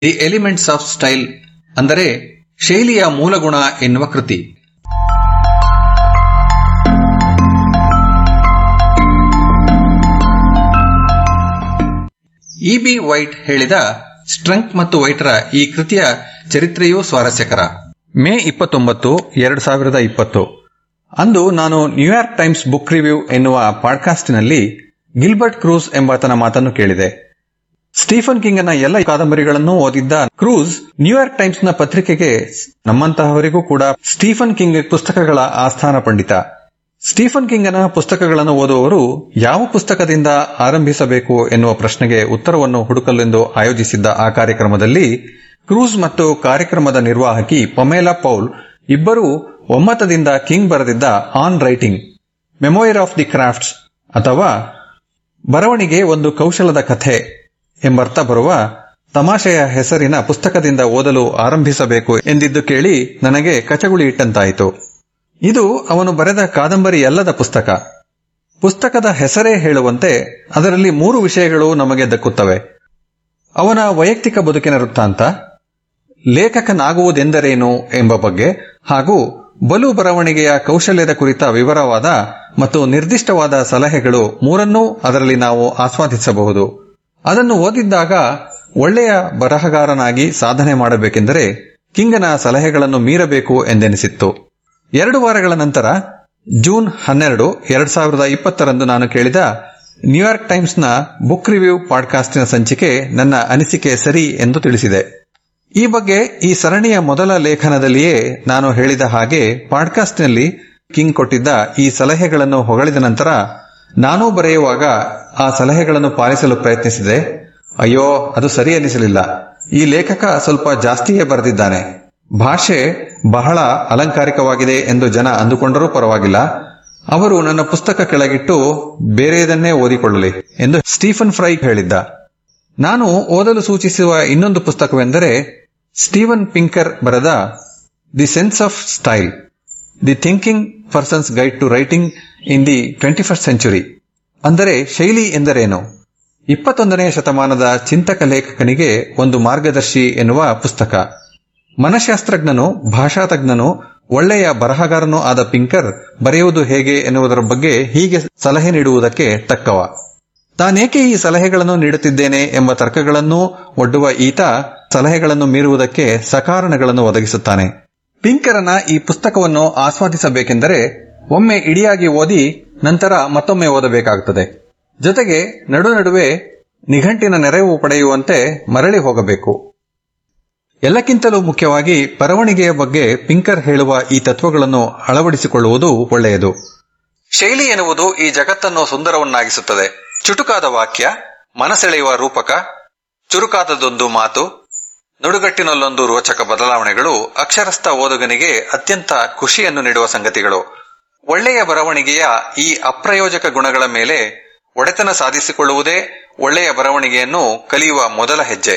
the elements of style ಅಂದರೆ ಶೈಲಿಯ ಮೂಲಗುಣ ಎನ್ನುವ ಕೃತಿ ಇ ಬಿ ವೈಟ್ ಹೇಳಿದ ಸ್ಟ್ರಂಕ್ ಮತ್ತು ವೈಟರ ಈ ಕೃತಿಯ ಚರಿತ್ರೆಯೂ ಸ್ವಾರಸ್ಯಕರ ಮೇ ಇಪ್ಪತ್ತೊಂಬತ್ತು ಎರಡು ಸಾವಿರದ ಇಪ್ಪತ್ತು ಅಂದು ನಾನು ನ್ಯೂಯಾರ್ಕ್ ಟೈಮ್ಸ್ ಬುಕ್ ರಿವ್ಯೂ ಎನ್ನುವ ಪಾಡ್ಕಾಸ್ಟ್ನಲ್ಲಿ ಗಿಲ್ಬರ್ಟ್ ಕ್ರೂಸ್ ಎಂಬಾತನ ಮಾತನ್ನು ಕೇಳಿದೆ ಸ್ಟೀಫನ್ ಕಿಂಗ್ನ ಎಲ್ಲ ಕಾದಂಬರಿಗಳನ್ನು ಓದಿದ್ದ ಕ್ರೂಸ್ ನ್ಯೂಯಾರ್ಕ್ ಟೈಮ್ಸ್ನ ಪತ್ರಿಕೆಗೆ ನಮ್ಮಂತಹವರಿಗೂ ಕೂಡ ಸ್ಟೀಫನ್ ಕಿಂಗ್ ಪುಸ್ತಕಗಳ ಆಸ್ಥಾನ ಪಂಡಿತ ಸ್ಟೀಫನ್ ಕಿಂಗನ ಪುಸ್ತಕಗಳನ್ನು ಓದುವವರು ಯಾವ ಪುಸ್ತಕದಿಂದ ಆರಂಭಿಸಬೇಕು ಎನ್ನುವ ಪ್ರಶ್ನೆಗೆ ಉತ್ತರವನ್ನು ಹುಡುಕಲೆಂದು ಆಯೋಜಿಸಿದ್ದ ಆ ಕಾರ್ಯಕ್ರಮದಲ್ಲಿ ಕ್ರೂಸ್ ಮತ್ತು ಕಾರ್ಯಕ್ರಮದ ನಿರ್ವಾಹಕಿ ಪಮೇಲಾ ಪೌಲ್ ಇಬ್ಬರೂ ಒಮ್ಮತದಿಂದ ಕಿಂಗ್ ಬರೆದಿದ್ದ on writing memoir of the crafts ಅಥವಾ ಬರವಣಿಗೆ ಒಂದು ಕೌಶಲದ ಕಥೆ ಎಂಬರ್ಥ ಬರುವ ತಮಾಷೆಯ ಹೆಸರಿನ ಪುಸ್ತಕದಿಂದ ಓದಲು ಆರಂಭಿಸಬೇಕು ಎಂದಿದ್ದು ಕೇಳಿ ನನಗೆ ಕಚಗುಳಿ ಇಟ್ಟಂತಾಯಿತು ಇದು ಅವನು ಬರೆದ ಕಾದಂಬರಿ ಅಲ್ಲದ ಪುಸ್ತಕ ಪುಸ್ತಕದ ಹೆಸರೇ ಹೇಳುವಂತೆ ಅದರಲ್ಲಿ ಮೂರು ವಿಷಯಗಳು ನಮಗೆ ದಕ್ಕುತ್ತವೆ ಅವನ ವೈಯಕ್ತಿಕ ಬದುಕಿನ ವೃತ್ತಾಂತ ಲೇಖಕನಾಗುವುದೆಂದರೇನು ಎಂಬ ಬಗ್ಗೆ ಹಾಗೂ ಬಲು ಬರವಣಿಗೆಯ ಕೌಶಲ್ಯದ ಕುರಿತ ವಿವರವಾದ ಮತ್ತು ನಿರ್ದಿಷ್ಟವಾದ ಸಲಹೆಗಳು ಮೂರನ್ನೂ ಅದರಲ್ಲಿ ನಾವು ಆಸ್ವಾದಿಸಬಹುದು ಅದನ್ನು ಓದಿದ್ದಾಗ ಒಳ್ಳೆಯ ಬರಹಗಾರನಾಗಿ ಸಾಧನೆ ಮಾಡಬೇಕೆಂದರೆ ಕಿಂಗನ ಸಲಹೆಗಳನ್ನು ಮೀರಬೇಕು ಎಂದೆನಿಸಿತ್ತು ಎರಡು ವಾರಗಳ ನಂತರ ಜೂನ್ ಹನ್ನೆರಡು ಎರಡ್ ಸಾವಿರದ ಇಪ್ಪತ್ತರಂದು ನಾನು ಕೇಳಿದ ನ್ಯೂಯಾರ್ಕ್ ಟೈಮ್ಸ್ನ ಬುಕ್ ರಿವ್ಯೂ ಪಾಡ್ಕಾಸ್ಟಿನ ಸಂಚಿಕೆ ನನ್ನ ಅನಿಸಿಕೆ ಸರಿ ಎಂದು ತಿಳಿಸಿದೆ ಈ ಬಗ್ಗೆ ಈ ಸರಣಿಯ ಮೊದಲ ಲೇಖನದಲ್ಲಿಯೇ ನಾನು ಹೇಳಿದ ಹಾಗೆ ಪಾಡ್ಕಾಸ್ಟ್ನಲ್ಲಿ ಕಿಂಗ್ ಕೊಟ್ಟಿದ್ದ ಈ ಸಲಹೆಗಳನ್ನು ಹೊಗಳಿದ ನಂತರ ನಾನೂ ಬರೆಯುವಾಗ ಆ ಸಲಹೆಗಳನ್ನು ಪಾಲಿಸಲು ಪ್ರಯತ್ನಿಸಿದೆ ಅಯ್ಯೋ ಅದು ಸರಿ ಅನಿಸಲಿಲ್ಲ ಈ ಲೇಖಕ ಸ್ವಲ್ಪ ಜಾಸ್ತಿಯೇ ಬರೆದಿದ್ದಾನೆ ಭಾಷೆ ಬಹಳ ಅಲಂಕಾರಿಕವಾಗಿದೆ ಎಂದು ಜನ ಅಂದುಕೊಂಡರೂ ಪರವಾಗಿಲ್ಲ ಅವರು ನನ್ನ ಪುಸ್ತಕ ಕೆಳಗಿಟ್ಟು ಬೇರೆಯದನ್ನೇ ಓದಿಕೊಳ್ಳಲಿ ಎಂದು ಸ್ಟೀಫನ್ ಫ್ರೈ ಹೇಳಿದ್ದ ನಾನು ಓದಲು ಸೂಚಿಸುವ ಇನ್ನೊಂದು ಪುಸ್ತಕವೆಂದರೆ ಸ್ಟೀವನ್ ಪಿಂಕರ್ ಬರೆದ the sense of style the thinking person's guide to writing in the twenty first century ಅಂದರೆ ಶೈಲಿ ಎಂದರೇನು ಇಪ್ಪತ್ತೊಂದನೆಯ ಶತಮಾನದ ಚಿಂತಕ ಲೇಖಕನಿಗೆ ಒಂದು ಮಾರ್ಗದರ್ಶಿ ಎನ್ನುವ ಪುಸ್ತಕ ಮನಃಶಾಸ್ತ್ರಜ್ಞನು ಭಾಷಾತಜ್ಞನು ಒಳ್ಳೆಯ ಬರಹಗಾರನೂ ಆದ ಪಿಂಕರ್ ಬರೆಯುವುದು ಹೇಗೆ ಎನ್ನುವುದರ ಬಗ್ಗೆ ಹೀಗೆ ಸಲಹೆ ನೀಡುವುದಕ್ಕೆ ತಕ್ಕವ ತಾನೇಕೆ ಈ ಸಲಹೆಗಳನ್ನು ನೀಡುತ್ತಿದ್ದೇನೆ ಎಂಬ ತರ್ಕಗಳನ್ನೂ ಒಡ್ಡುವ ಈತ ಸಲಹೆಗಳನ್ನು ಮೀರುವುದಕ್ಕೆ ಸಕಾರಣಗಳನ್ನು ಒದಗಿಸುತ್ತಾನೆ ಪಿಂಕರನ ಈ ಪುಸ್ತಕವನ್ನು ಆಸ್ವಾದಿಸಬೇಕೆಂದರೆ ಒಮ್ಮೆ ಇಡಿಯಾಗಿ ಓದಿ ನಂತರ ಮತ್ತೊಮ್ಮೆ ಓದಬೇಕಾಗುತ್ತದೆ ಜೊತೆಗೆ ನಡು ನಡುವೆ ನಿಘಂಟಿನ ನೆರವು ಪಡೆಯುವಂತೆ ಮರಳಿ ಹೋಗಬೇಕು ಎಲ್ಲಕ್ಕಿಂತಲೂ ಮುಖ್ಯವಾಗಿ ಬರವಣಿಗೆಯ ಬಗ್ಗೆ ಪಿಂಕರ್ ಹೇಳುವ ಈ ತತ್ವಗಳನ್ನು ಅಳವಡಿಸಿಕೊಳ್ಳುವುದು ಒಳ್ಳೆಯದು ಶೈಲಿ ಎನ್ನುವುದು ಈ ಜಗತ್ತನ್ನು ಸುಂದರವನ್ನಾಗಿಸುತ್ತದೆ ಚುಟುಕಾದ ವಾಕ್ಯ ಮನಸೆಳೆಯುವ ರೂಪಕ ಚುರುಕಾದದೊಂದು ಮಾತು ನುಡುಗಟ್ಟಿನಲ್ಲೊಂದು ರೋಚಕ ಬದಲಾವಣೆಗಳು ಅಕ್ಷರಸ್ಥ ಓದುಗನಿಗೆ ಅತ್ಯಂತ ಖುಷಿಯನ್ನು ನೀಡುವ ಸಂಗತಿಗಳು ಒಳ್ಳೆಯ ಬರವಣಿಗೆಯ ಈ ಅಪ್ರಯೋಜಕ ಗುಣಗಳ ಮೇಲೆ ಒಡೆತನ ಸಾಧಿಸಿಕೊಳ್ಳುವುದೇ ಒಳ್ಳೆಯ ಬರವಣಿಗೆಯನ್ನು ಕಲಿಯುವ ಮೊದಲ ಹೆಜ್ಜೆ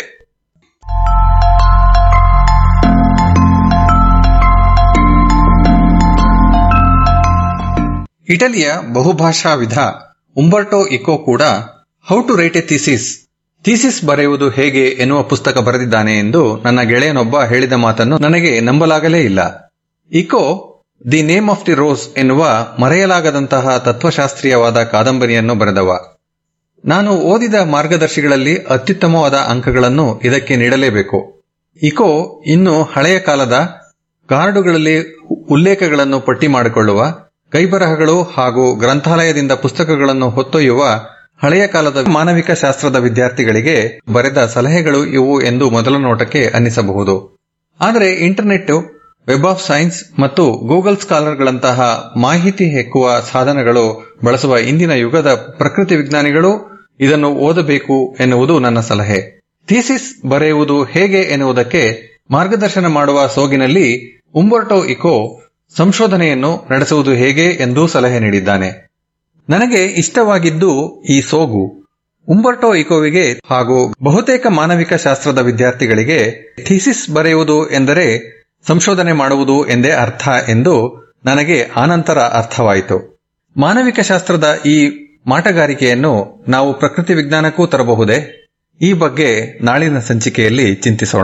ಇಟಲಿಯ ಬಹುಭಾಷಾ ವಿಧ ಉಂಬರ್ಟೋ ಇಕೋ ಕೂಡ how to write a thesis thesis ಬರೆಯುವುದು ಹೇಗೆ ಎನ್ನುವ ಪುಸ್ತಕ ಬರೆದಿದ್ದಾನೆ ಎಂದು ನನ್ನ ಗೆಳೆಯನೊಬ್ಬ ಹೇಳಿದ ಮಾತನ್ನು ನನಗೆ ನಂಬಲಾಗಲೇ ಇಲ್ಲ Eco the name of the rose ಎನ್ನುವ ಮರೆಯಲಾಗದಂತಹ ತತ್ವಶಾಸ್ತ್ರೀಯವಾದ ಕಾದಂಬರಿಯನ್ನು ಬರೆದವ ನಾನು ಓದಿದ ಮಾರ್ಗದರ್ಶಿಗಳಲ್ಲಿ ಅತ್ಯುತ್ತಮವಾದ ಅಂಕಗಳನ್ನು ಇದಕ್ಕೆ ನೀಡಲೇಬೇಕು ಇಕೋ ಇನ್ನು ಹಳೆಯ ಕಾಲದ ಕಾರ್ಡುಗಳಲ್ಲಿ ಉಲ್ಲೇಖಗಳನ್ನು ಪಟ್ಟಿ ಮಾಡಿಕೊಳ್ಳುವ ಕೈಬರಹಗಳು ಹಾಗೂ ಗ್ರಂಥಾಲಯದಿಂದ ಪುಸ್ತಕಗಳನ್ನು ಹೊತ್ತೊಯ್ಯುವ ಹಳೆಯ ಕಾಲದ ಮಾನವಿಕ ಶಾಸ್ತ್ರದ ವಿದ್ಯಾರ್ಥಿಗಳಿಗೆ ಬರೆದ ಸಲಹೆಗಳು ಇವು ಎಂದು ಮೊದಲ ನೋಟಕ್ಕೆ ಅನ್ನಿಸಬಹುದು ಆದರೆ ಇಂಟರ್ನೆಟ್ ವೆಬ್ ಆಫ್ ಸೈನ್ಸ್ ಮತ್ತು ಗೂಗಲ್ ಸ್ಕಾಲರ್ಗಳಂತಹ ಮಾಹಿತಿ ಹೆಕ್ಕುವ ಸಾಧನಗಳು ಬಳಸುವ ಇಂದಿನ ಯುಗದ ಪ್ರಕೃತಿ ವಿಜ್ಞಾನಿಗಳು ಇದನ್ನು ಓದಬೇಕು ಎನ್ನುವುದು ನನ್ನ ಸಲಹೆ ಥೀಸಿಸ್ ಬರೆಯುವುದು ಹೇಗೆ ಎನ್ನುವುದಕ್ಕೆ ಮಾರ್ಗದರ್ಶನ ಮಾಡುವ ಸೋಗಿನಲ್ಲಿ ಉಂಬರ್ಟೋ ಇಕೋ ಸಂಶೋಧನೆಯನ್ನು ನಡೆಸುವುದು ಹೇಗೆ ಎಂದು ಸಲಹೆ ನೀಡಿದ್ದಾನೆ ನನಗೆ ಇಷ್ಟವಾಗಿದ್ದು ಈ ಸೋಗು ಉಂಬರ್ಟೋ ಇಕೋವಿಗೆ ಹಾಗೂ ಬಹುತೇಕ ಮಾನವಿಕ ಶಾಸ್ತ್ರದ ವಿದ್ಯಾರ್ಥಿಗಳಿಗೆ ಥೀಸಿಸ್ ಬರೆಯುವುದು ಎಂದರೆ ಸಂಶೋಧನೆ ಮಾಡುವುದು ಎಂದೇ ಅರ್ಥ ಎಂದು ನನಗೆ ಆನಂತರ ಅರ್ಥವಾಯಿತು ಮಾನವಿಕ ಶಾಸ್ತ್ರದ ಈ ಮಾಟಗಾರಿಕೆಯನ್ನು ನಾವು ಪ್ರಕೃತಿ ವಿಜ್ಞಾನಕ್ಕೂ ತರಬಹುದೇ ಈ ಬಗ್ಗೆ ನಾಳಿನ ಸಂಚಿಕೆಯಲ್ಲಿ ಚಿಂತಿಸೋಣ